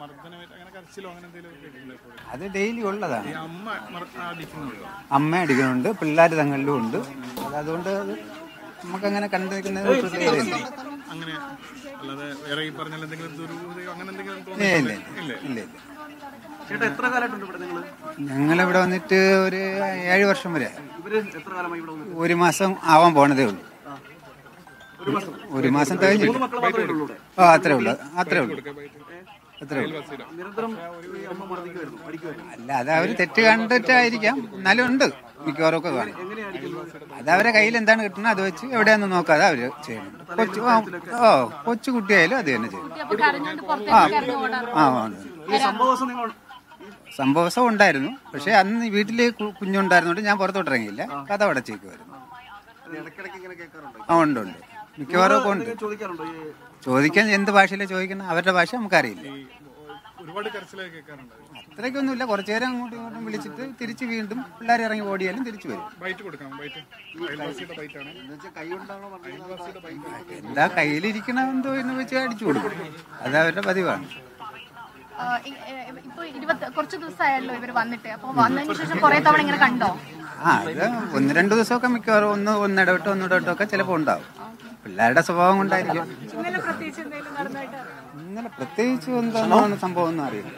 മർദ്ദനമായിട്ട് അങ്ങനെ കരച്ചിലോ അങ്ങനെ എന്തെങ്കിലും കേട്ടിട്ടുണ്ടോ എപ്പോഴും? അത് ഡെയിലി ഉള്ളതാണ് ഈ അമ്മ മർ- അടിക്കുന്നുണ്ടോ അമ്മ അടിക്കുന്നുണ്ട് പിള്ളേർ തങ്ങളിലും ഉണ്ട് അത് അതുകൊണ്ട് അത് നമുക്കങ്ങനെ കണ്ടു നിൽക്കുന്നത് പ്രത്യേകതയില്ല. അങ്ങനെ അല്ലാതെ വേറെ ഈ പറഞ്ഞ എന്തെങ്കിലും ദുരൂഹതയോ അങ്ങനെ എന്തെങ്കിലും ഇല്ല തോന്നുന്നില്ല ഇല്ല ഇല്ല ഇല്ല ചേട്ടാ എത്ര കാലമായിട്ടുണ്ട് ഇവിടെ നിങ്ങൾ ഞങ്ങളിവിടെ വന്നിട്ട് ഒരു ഏഴ് വർഷം വരെ ഇവര് എത്ര കാലമായി ഇവിടെ വന്നിട്ട് ഒരു മാസം ആവാൻ പോണതേ ഉള്ളൂ ഒരു മാസം ഒരു മാസം കഴിഞ്ഞില്ല മൂന്ന് മക്കളെ മാത്രമേ ഉള്ളൂ ഇവിടെ ആ അത്രേ ഉള്ളൂ അത്രേ ഉള്ളൂ അത്രേ ഉള്ളൂ നിരന്തരം ഈ അമ്മ മർദ്ദിക്കുമായിരുന്നു അടിക്കുമായിരുന്നു അല്ല അത് അവർ തെറ്റ് കണ്ടിട്ടായിരിക്കാം എന്നാലും ഉണ്ട് മിക്കവാറും ഒക്കെ കാണും എങ്ങനെയാ അടിക്കുന്നത് അത് അവരെ കയ്യിൽ എന്താണ് കിട്ടുന്നത് അത് വെച്ച് എവിടെയാന്ന് നോക്കാതെ അവര് ചെയ്യുന്നുണ്ട് കൊച്ചു ആ, ഓ കൊച്ചു കുട്ടിയായാലും അത് തന്നെ ചെയ്യും അപ്പൊ കരഞ്ഞോണ്ട് പുറത്തേക്ക് ഇറങ്ങി ഓടാറ് ആ ഉണ്ട് ഈ സംഭവം നിങ്ങൾ സംഭവസം ഉണ്ടായിരുന്നു പക്ഷെ അന്ന് വീട്ടില് കു- കുഞ്ഞുണ്ടായിരുന്നോണ്ട് ഞാൻ പുറത്തോട്ട് ഇറങ്ങിയില്ല കഥ അടച്ചേക്കുമായിരുന്നു ഇടയ്ക്കിടയ്ക്ക് ഇങ്ങനെ കേൾക്കാറുണ്ട് ആ ഉണ്ട് ഉണ്ട് മിക്കവാറും ഒക്കെ ഉണ്ട് ചോദിക്കാറുണ്ടോ ഈ ചോദിക്കാൻ എന്ത് ഭാഷയിലാണ് ചോദിക്കണം അവരുടെ ഭാഷ നമുക്കറിയില്ല ഈ ഒരുപാട് കരച്ചിലൊക്കെ കേൾക്കാറുണ്ട് അത്രയ്ക്കൊന്നുമില്ല കുറച്ചു നേരം അങ്ങോട്ടും ഇങ്ങോട്ടും വിളിച്ചിട്ട് തിരിച്ച് വീണ്ടും പിള്ളേർ ഇറങ്ങി ഓടിയാലും തിരിച്ചു വരും ബൈറ്റ് കൊടുക്കണം ബൈറ്റ് അയൽവാസിയുടെ ബൈറ്റാണ് കൈ കൊണ്ടാണോ അയൽവാസിയുടെ ബൈറ്റ് എന്താ കയ്യിലിരിക്കണ എന്തോ എന്ന് വെച്ച് അടിച്ചു കൊടുക്കും അത് അവരുടെ പതിവാണ് ആ, ഇ- എ- ഇപ്പൊ ഇരുപത്തി കുറച്ച് ദിവസമായല്ലോ ഇവർ വന്നിട്ട് അപ്പൊ വന്നതിന് ശേഷം കുറെ തവണ ഇങ്ങനെ കണ്ടോ ആ ഇത് ഒന്ന് രണ്ട് ദിവസമൊക്കെ മിക്കവാറും ഒന്ന് ഒന്നിടവിട്ടോ ഒന്നിടവിട്ടോ ഒക്കെ ചിലപ്പോൾ ഉണ്ടാവും പിള്ളേരുടെ സ്വഭാവം കൊണ്ടായിരിക്കും ഇന്നലെ പ്രത്യേകിച്ച് എന്തെങ്കിലും നടന്നായിട്ട് ഇന്നലെ പ്രത്യേകിച്ച് എന്താണ് സംഭവം ഒന്നും അറിയില്ല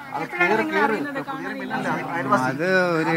അത് ഒരു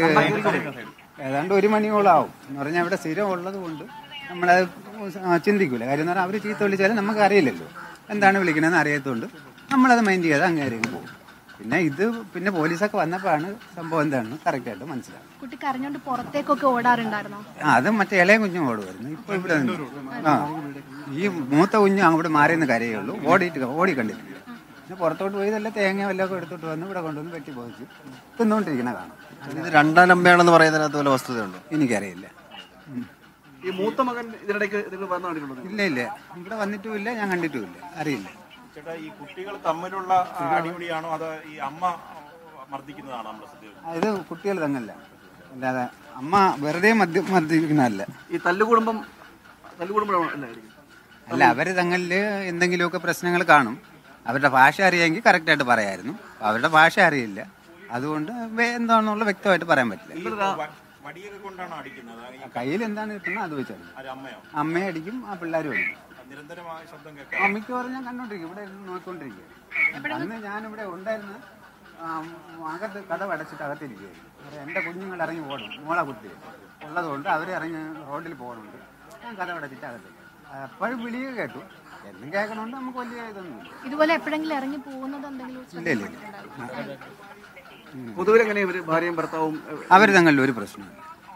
ഏതാണ്ട് ഒരു മണിയോളം ആവും എന്ന് പറഞ്ഞാൽ അവിടെ സ്ഥിരം ഉള്ളത് കൊണ്ട് നമ്മളത് ചിന്തിക്കൂല കാര്യം എന്ന് പറഞ്ഞാൽ അവർ ചീത്ത വിളിച്ചാലും നമുക്ക് അറിയില്ലല്ലോ എന്താണ് വിളിക്കണമെന്ന് അറിയാത്തതുകൊണ്ട് നമ്മളത് മൈൻഡ് ചെയ്യാതെ അങ്ങേരെ പോകും പിന്നെ ഇത് പിന്നെ പോലീസൊക്കെ വന്നപ്പോഴാണ് സംഭവം എന്താണെന്ന് കറക്റ്റായിട്ട് മനസ്സിലാവും കുട്ടി കരഞ്ഞോണ്ട് പുറത്തേക്കൊക്കെ ഓടാറുണ്ടായിരുന്നോ ആ അത് മറ്റേ ഇളയ കുഞ്ഞും ഓടുമായിരുന്നു ഇപ്പൊ ഇവിടെ നിന്ന്. ആ ഈ മൂത്ത കുഞ്ഞ് അങ്ങോട്ട് മാറിയെന്ന് കരയുള്ളൂ ഓടിയിട്ട് ഓടി കണ്ടിട്ടില്ല പിന്നെ പുറത്തോട്ട് പോയി ഇതെല്ലാം തേങ്ങ വല്ലതൊക്കെ എടുത്തോട്ട് വന്ന് ഇവിടെ കൊണ്ടുവന്ന് വെട്ടി പോയിച്ച് തിന്നുകൊണ്ടിരിക്കണ കാണാം ഇത് രണ്ടാം നമ്പയാണെന്ന് പറയുന്നതിനകത്ത് വല്ല വസ്തുതയുണ്ടോ എനിക്കറിയില്ല ഉം. ഈ മൂത്ത മകൻ ഇതിനിടയ്ക്ക് നിങ്ങൾ വന്നു കണ്ടിട്ടുണ്ടോ ഇല്ല ഇല്ല ഇവിടെ വന്നിട്ടുമില്ല ഞാൻ കണ്ടിട്ടുമില്ല അറിയില്ല ചേട്ടാ ഈ കുട്ടികൾ തമ്മിലുള്ള ആ, അടിപിടിയാണോ അതോ ഈ അമ്മ മർദ്ദിക്കുന്നതാണോ നമ്മുടെ ശ്രദ്ധയിൽ ഇത് കുട്ടികൾ തങ്ങല്ല അല്ലാതെ അമ്മ വെറുതെ മദ്യ മർദ്ദിക്കുന്നതല്ല ഈ തല്ലുകുടുംബം തല്ലുകുടുംബമാണോ അല്ല അടിക്കുന്നത് അല്ല അവര് തങ്ങളിൽ എന്തെങ്കിലുമൊക്കെ പ്രശ്നങ്ങൾ കാണും അവരുടെ ഭാഷ അറിയാമെങ്കിൽ കറക്റ്റായിട്ട് പറയായിരുന്നു അവരുടെ ഭാഷ അറിയില്ല അതുകൊണ്ട് വേ- എന്താണെന്നുള്ള വ്യക്തമായിട്ട് പറയാൻ പറ്റില്ല വ- വടിയൊക്കെ കൊണ്ടാണോ അടിക്കുന്നത് ഈ കയ്യിൽ എന്താണ് കിട്ടുന്നത് അത് വെച്ചാൽ ആര് അമ്മയോ അമ്മയെ അടിക്കും ആ പിള്ളേരും അടിക്കും നിരന്തരമായ ശബ്ദം കേൾക്കാം അമ്മയ്ക്ക് ഞാൻ കണ്ടോണ്ടിരിക്കും ഇവിടെ ഇരുന്ന് നോക്കിക്കൊണ്ടിരിക്കുക അന്ന് ഞാനിവിടെ ഉണ്ടായിരുന്ന ആ, അകത്ത് കഥ അടച്ചിട്ട് അകത്തിരിക്കുകയായിരുന്നു അന്നേരം എൻ്റെ കുഞ്ഞുങ്ങൾ ഇറങ്ങി പോകണം മോളെ കുട്ടി ഉള്ളതുകൊണ്ട് അവർ ഇറങ്ങി റോഡിൽ പോകുന്നുണ്ട് ഞാൻ കഥ അടച്ചിട്ട് അകത്ത് അപ്പോഴും വിളിയൊക്കെ കേട്ടു എന്നും കേൾക്കണോണ്ട് നമുക്ക് വലിയ ഇതൊന്നുമില്ല ഇതുപോലെ എപ്പോഴെങ്കിലും ഇറങ്ങി പോകുന്നത് എന്തെങ്കിലും ഇല്ല ഇല്ല ഇല്ല പൊതുവിൽ എങ്ങനെ ഇവര് ഭാര്യയും ഭർത്താവും എ, അവർ തങ്ങളിൽ ഒരു പ്രശ്നമില്ല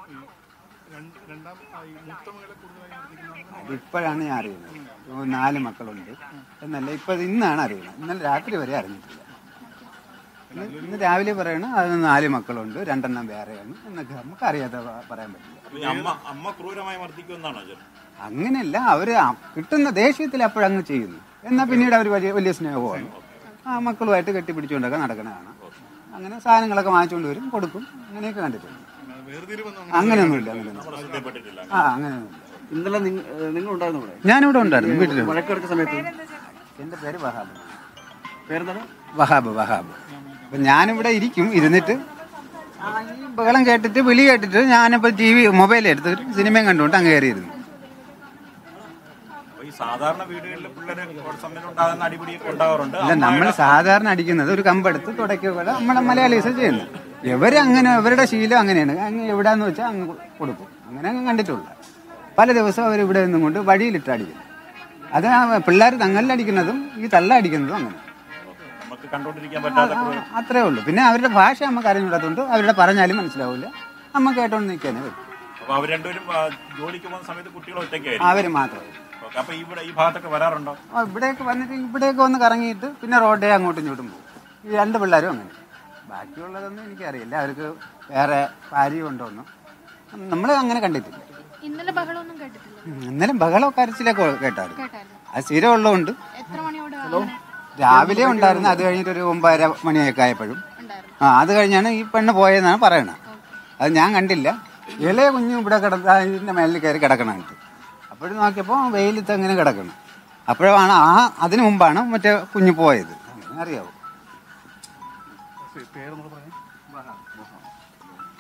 രണ്ട് രണ്ടാം ആ, ഈ മൂത്ത മകളെ കൂടുതലായി മർദ്ദിക്കുന്നത് അതിപ്പോഴാണ് ഞാൻ അറിയുന്നത് ഓ, നാല് മക്കളുണ്ട് എന്നല്ല ഇപ്പൊ ഇന്നാണ് അറിയുന്നത് ഇന്നലെ രാത്രി വരെ അറിഞ്ഞിട്ടില്ല ഇന്ന് ഇന്ന് രാവിലെ പറയണ അത് നാല് മക്കളുണ്ട് രണ്ടെണ്ണം വേറെയാണ് എന്നൊക്കെ നമുക്ക് അറിയാതെ പ- പറയാൻ പറ്റില്ല അപ്പൊ ഈ അമ്മ അമ്മ ക്രൂരമായി മർദ്ദിക്കുമെന്നാണോ ചേട്ടൻ അങ്ങനെയല്ല അവര് ആ കിട്ടുന്ന ദേഷ്യത്തിൽ അപ്പോഴങ്ങ് ചെയ്യുന്നു എന്നാൽ പിന്നീട് അവർ വലിയ വലിയ സ്നേഹമാണ് ആ മക്കളുമായിട്ട് കെട്ടിപ്പിടിച്ചുകൊണ്ടൊക്കെ നടക്കണതാണ് അങ്ങനെ സാധനങ്ങളൊക്കെ വാങ്ങിച്ചുകൊണ്ട് വരും കൊടുക്കും അങ്ങനെയൊക്കെ കണ്ടിട്ടുണ്ട് വേർതിരിവെന്ന് അങ്ങനെയൊന്നുമില്ല അങ്ങനെയൊന്നും ശ്രദ്ധപ്പെട്ടിട്ടില്ല ആ അങ്ങനെയൊന്നുമില്ല ഇന്നലെ നിങ്ങ- ഏ, നിങ്ങൾ ഉണ്ടായിരുന്നു ഇവിടെ ഞാനിവിടെ ഉണ്ടായിരുന്നു വീട്ടിൽ വഴക്കെടുത്ത സമയത്ത് എന്റെ പേര് വഹാബ് പേരെന്താണ് വഹാബ് വഹാബ് അപ്പൊ ഞാനിവിടെ ഇരിക്കും ഇരുന്നിട്ട് ആ, ഈ ബഹളം കേട്ടിട്ട് വിളി കേട്ടിട്ട് ഞാനിപ്പോ ടി വി മൊബൈൽ എടുത്തിട്ട് സിനിമയും കണ്ടുകൊണ്ട് അങ്ങ് കയറിയിരുന്നു അപ്പൊ ഈ സാധാരണ വീടുകളിൽ പിള്ളേര് തമ്മിലുണ്ടാകുന്ന അടിപിടിയൊക്കെ ഉണ്ടാകാറുണ്ട് അല്ല നമ്മൾ സാധാരണ അടിക്കുന്നത് ഒരു കമ്പെടുത്ത് തുടക്കുക നമ്മളെ മലയാളീസ് ചെയ്യുന്നു ഇവര് അങ്ങനെ ഇവരുടെ ശീലം അങ്ങനെയാണ് അങ്ങ് എവിടാന്ന് വെച്ചാൽ അങ്ങ് കൊടുക്കും അങ്ങനെ അങ്ങ് കണ്ടിട്ടുള്ള പല ദിവസവും അവർ ഇവിടെ നിന്നും കൊണ്ട് വഴിയിലിട്ട് അടിക്കും അത് പിള്ളേർ തങ്ങളിലടിക്കുന്നതും ഈ തള്ള അടിക്കുന്നതും അങ്ങനെ നമുക്ക് കണ്ടോണ്ടിരിക്കാൻ പറ്റാത്ത ആ, അത്രേ ഉള്ളൂ പിന്നെ അവരുടെ ഭാഷ നമുക്ക് അറിഞ്ഞൂടാത്തതുകൊണ്ട് അവരുടെ പറഞ്ഞാലും മനസ്സിലാവില്ല നമ്മ കേട്ടോണ്ട് നിൽക്കാനേ പറ്റും അപ്പൊ അവർ രണ്ടുപേരും ആ, ജോലിക്ക് പോകുന്ന സമയത്ത് കുട്ടികൾ ഒറ്റയ്ക്കായിരിക്കും അവര് മാത്രമേ ഓക്കേ. അപ്പൊ ഇവിടെ ഈ ഭാഗത്തൊക്കെ വരാറുണ്ടോ ആ, ഇവിടേക്ക് വന്നിട്ട് ഇവിടേക്ക് വന്ന് കറങ്ങിയിട്ട് പിന്നെ റോഡേ അങ്ങോട്ടും ഇങ്ങോട്ടും പോകും ഈ രണ്ട് പിള്ളേരും അങ്ങനെ ബാക്കിയുള്ളതൊന്നും എനിക്കറിയില്ല അവർക്ക് വേറെ ഭാര്യയും ഉണ്ടോന്നും നമ്മൾ അങ്ങനെ കണ്ടിട്ടില്ല ഇന്നലെ ബഹളമൊന്നും കേട്ടിട്ടില്ല ഉം, ഇന്നലെ ബഹളോ കരച്ചിലൊക്കെ കേട്ടായിരുന്നു കേട്ടായിരുന്നു അത് സ്ഥിരം ഉള്ളതുകൊണ്ട് എത്ര മണിയോട് അങ്ങനെ രാവിലെ ഉണ്ടായിരുന്നു അത് കഴിഞ്ഞിട്ട് ഒരു ഒമ്പതര മണിയൊക്കെ ആയപ്പോഴും ഉണ്ടായിരുന്നു ആ അത് കഴിഞ്ഞാണ് ഈ പെണ്ണ് പോയതെന്നാണ് പറയണത് അത് ഞാൻ കണ്ടില്ല ഇളയ കുഞ്ഞും ഇവിടെ കിടന്ന ഇതിന്റെ മേലിൽ കയറി കിടക്കണത് അപ്പോഴും നോക്കിയപ്പോൾ വെയിലത്ത് അങ്ങനെ കിടക്കണം അപ്പോഴാണ് ആ അതിനു മുമ്പാണ് മറ്റേ കുഞ്ഞ് പോയത് അങ്ങനെ അറിയാവൂ പേ- പേരെന്നൊക്കെ പറയാം